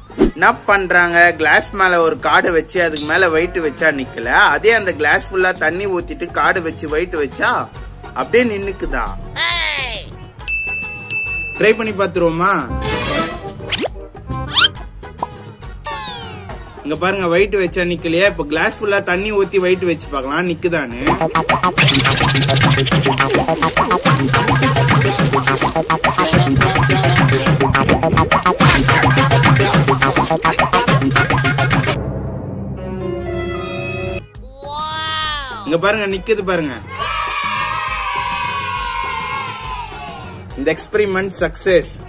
என்ன பண்றாங்க கிளாஸ் மேல ஒரு கார்டு வச்சு அதுக்கு மேல வெயிட் வச்சா நிக்கல அதே அந்த கிளாஸ் ஃபுல்லா தண்ணி ஊத்திட்டு கார்டு வச்சு வெயிட் வச்சா அப்படியே நின்னுக்குதா ட்ரை பண்ணி பாத்துருவோமா இங்க பாருங்க வெயிட் வச்சா நிக்கலையா இப்ப கிளாஸ் ஃபுல்லா தண்ணி ஊத்தி வெயிட் வச்சு பார்க்கலாம் நிக்குதான்னு இங்க பாருங்க நிக்குது பாருங்க இந்த எக்ஸ்பெரிமெண்ட் சக்சஸ்